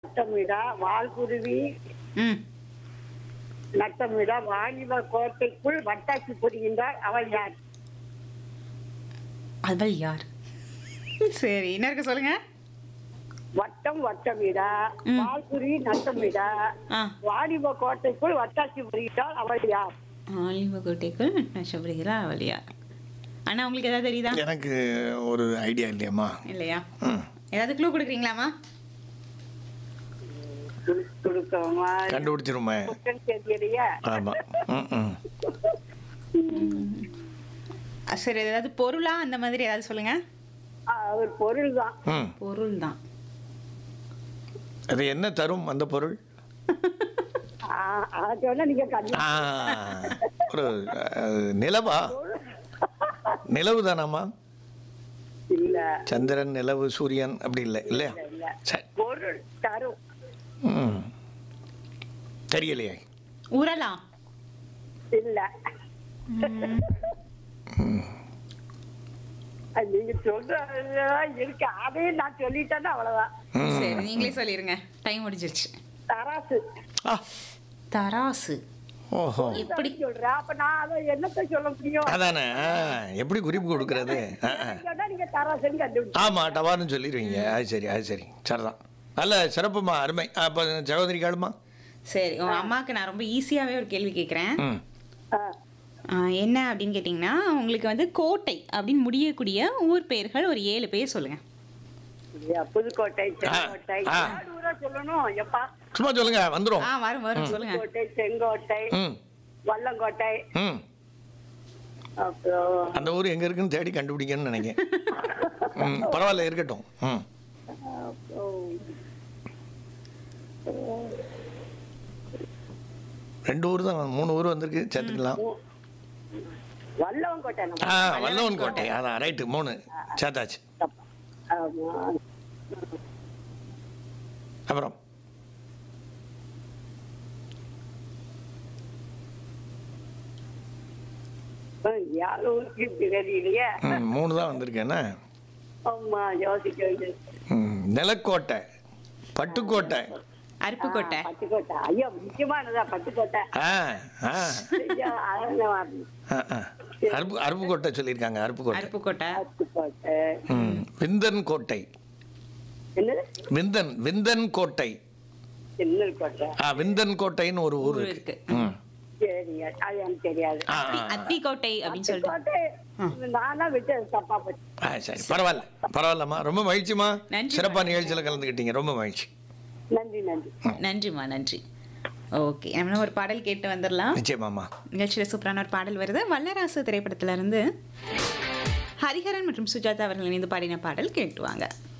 நட்டமிடா வால்குருவி ம் நட்டமிடா வாலிப கோட்டைக்குள் வட்டாட்சி புரிகின்றார் அவள் யார் அவள் யார் சரி என்ன இருக்கு சொல்லுங்க வட்டம் வட்டமிடா ம். வால்குருவி நட்டமிடா ஆ வாலிப கோட்டைக்குள் வட்டாட்சி புரிகின்றார் அவள் யார் ஆலிமகோட்டைக்குள் நஷ்டப்படுகிறா அவள் யார் அண்ணா உங்களுக்கு ஏதாவது தெரியுதா எனக்கு ஒரு ஐடியா இல்லையம்மா இல்லையா ம் ஏதாவது க்ளூ கொடுக்குறீங்களாமா கொடுக்கமா கண்டுபிடிச்சிருமே தெரியலையா ஆமாம் ம் ம் அ, சரி ஏதாவது பொருளா அந்த மாதிரி ஏதாவது சொல்லுங்க ஒரு பொருள் தான் ம் பொருள் தான் அது என்ன தரும் அந்த பொருள் அதை சொன்னா நீங்க கண்டு ஆ, ஒரு அஹ், நிலவா நிலவு தானாம்மா இல்ல சந்திரன் நிலவு சூரியன் அப்படி இல்லை இல்லையா இல்ல சரி பொருள் தரும் ம் தெரியலையே உரலா இல்ல அது நீங்க சொல்றதுதான் இருக்கு அதையும் நான் சொல்லிட்டேன்னா அவ்வளவுதான் ம் சரி நீங்களே சொல்லிருங்க டைம் முடிஞ்சிருச்சு தராசு ஆ தராசு ஓஹோ எப்படி சொல்றேன் அப்ப நான் அதை என்னத்த சொல்ல முடியும் அதானே ஆ, எப்படி குறிப்பு கொடுக்கறது ஆ, ஆ. சொன்னா நீங்க தராசுன்னு கண்டுபிடிச்சு ஆமா டவார்னு சொல்லிடுவீங்க அது சரி அது சரி சரிதான் நல்ல சிறப்புமா அருமை அப்போ சகோதரி காலுமா சரி உங்க அம்மாவுக்கு நான் ரொம்ப ஈஸியாவே ஒரு கேள்வி கேட்குறேன் ம் என்ன அப்படின்னு கேட்டிங்கன்னா உங்களுக்கு வந்து கோட்டை அப்படின்னு முடியக்கூடிய ஊர் பெயர்கள் ஒரு ஏழு பேர் சொல்லுங்க புதுக்கோட்டை செங்கோட்டை ஆ. நாலு ஊரா சொல்லணும் எப்பா சும்மா சொல்லுங்க வந்துடும் ஆ வரும் வரும் சொல்லுங்க புதுக்கோட்டை செங்கோட்டை ம் வல்லங்கோட்டை ம் அப்புறம் அந்த ஊர் எங்க இருக்குன்னு தேடி கண்டுபிடிக்கணும்னு நினைக்கிறேன் ம் பரவாயில்ல இருக்கட்டும் ம் அப்புறம் ரெண்டு ஊர் தான் மூணு ஊர் வந்திருக்கு சேர்த்துக்கலாம் வல்லவங்கோட்டை நம்ம ஆ வல்லவன் கோட்டை அதான் ரைட்டு மூணு சேர்த்தாச்சு ஆமா. அப்புறம் யாழ் ஊருக்கு தெரியலையே ம் மூணு தான் வந்திருக்கு என்ன ஆமா யோசிக்க வேண்டியது ம் நிலக்கோட்டை பட்டுக்கோட்டை அருப்புக்கோட்டை பட்டுக்கோட்டை ஐயோ முக்கியமானதா பட்டுக்கோட்டை ஆ ஆ ஐயோ, அதான் வரணும். ஆ, ஆ. அருப்பு அருப்புக்கோட்டை சொல்லியிருக்காங்க அருப்புக்கோட்டை அருப்புக்கோட்டை பட்டுக்கோட்டை ம் விந்தன் கோட்டை என்னது விந்தன் விந்தன் கோட்டை சின்னக்கோட்டை ஆ விந்தன் கோட்டைன்னு ஒரு ஊர் ஊர் இருக்கு இருக்கு. ம் சரி அது எனக்கு தெரியாது ஆ அத்தி- ஆ, அத்திக்கோட்டை அப்படின்னு சொல்லிட்டு கோட்டை நானா விட்டு தப்பா போச்சு ஆ சரி பரவாயில்ல பரவாயில்லம்மா ரொம்ப மகிழ்ச்சிமா நன்றி. சிறப்பாக நிகழ்ச்சியில் கலந்துக்கிட்டீங்க ரொம்ப மகிழ்ச்சி நன்றி நன்றி நன்றிம்மா நன்றி ஓகே நம்ம ஒரு பாடல் கேட்டு வந்துடலாம் நிச்சயமாம்மா நிகழ்ச்சியில் சூப்பரான ஒரு பாடல் வருது வல்லராசு திரைப்படத்துல இருந்து ஹரிஹரன் மற்றும் சுஜாதா அவர்கள் இணைந்து பாடின பாடல் கேட்டுவாங்க